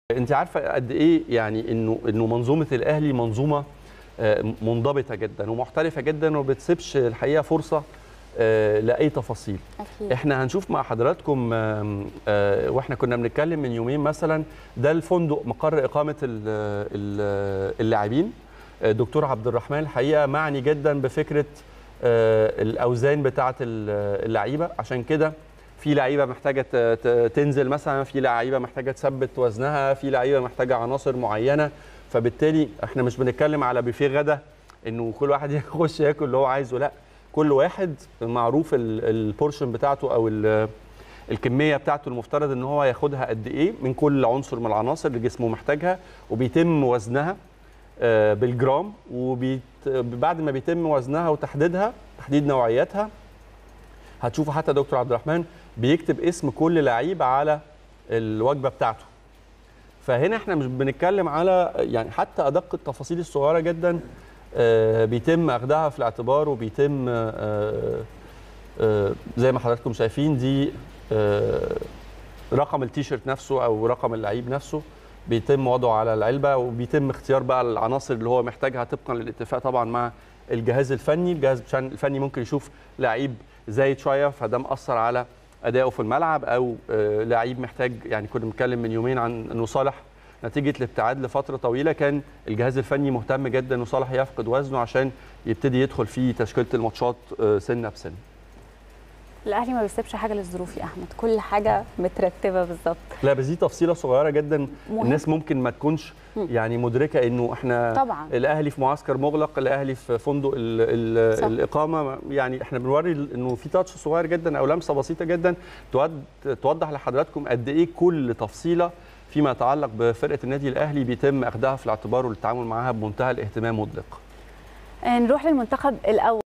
انت عارفه قد ايه يعني انه انه منظومه الاهلي منظومه آه، منضبطه جدا ومحترفه جدا وما بتسيبش الحقيقه فرصه آه، لاي تفاصيل اكيد احنا هنشوف مع حضراتكم آم، آه، واحنا كنا بنتكلم من يومين مثلا ده الفندق مقر اقامه ال- ال- اللاعبين آه، دكتور عبد الرحمن الحقيقه معني جدا بفكره آه، الاوزان بتاعه ال- اللعيبه عشان كده في لعيبه محتاجه ت- ت- تنزل مثلا في لعيبه محتاجه تثبت وزنها في لعيبه محتاجه عناصر معينه فبالتالي احنا مش بنتكلم على بوفيه غدا انه كل واحد يخش ياكل اللي هو عايزه لا كل واحد معروف ال- البورشن بتاعته او ال- الكميه بتاعته المفترض ان هو ياخدها قد ايه من كل عنصر من العناصر اللي جسمه محتاجها وبيتم وزنها آه، بالجرام وبعد ما بيتم وزنها وتحديدها تحديد نوعياتها هتشوفوا حتى دكتور عبد الرحمن بيكتب اسم كل لعيب على الوجبه بتاعته فهنا احنا مش بنتكلم على يعني حتى ادق التفاصيل الصغيره جدا آه، بيتم اخدها في الاعتبار وبيتم آه، آه، زي ما حضراتكم شايفين دي آه، رقم التيشيرت نفسه او رقم اللعيب نفسه بيتم وضعه على العلبه وبيتم اختيار بقى العناصر اللي هو محتاجها طبقا للاتفاق طبعا مع الجهاز الفني الجهاز الفني ممكن يشوف لعيب زايد شويه فده مأثر على ادائه في الملعب او آه، لعيب محتاج يعني كنا بنتكلم من يومين عن انه صالح نتيجه الابتعاد لفتره طويله كان الجهاز الفني مهتم جدا انه صالح يفقد وزنه عشان يبتدي يدخل في تشكيله الماتشات آه، سنه بسنه الاهلي ما بيسيبش حاجه للظروف يا احمد كل حاجه مترتبه بالظبط لا بس دي تفصيله صغيره جدا مهم. الناس ممكن ما تكونش مم. يعني مدركه انه احنا طبعا الاهلي في معسكر مغلق الاهلي في فندق ال ال صح. الاقامه يعني احنا بنوري ال- انه في تاتش صغير جدا او لمسه بسيطه جدا تود توضح لحضراتكم قد ايه كل تفصيله فيما يتعلق بفرقه النادي الاهلي بيتم اخذها في الاعتبار والتعامل معها بمنتهى الاهتمام والدقه نروح للمنتخب الاول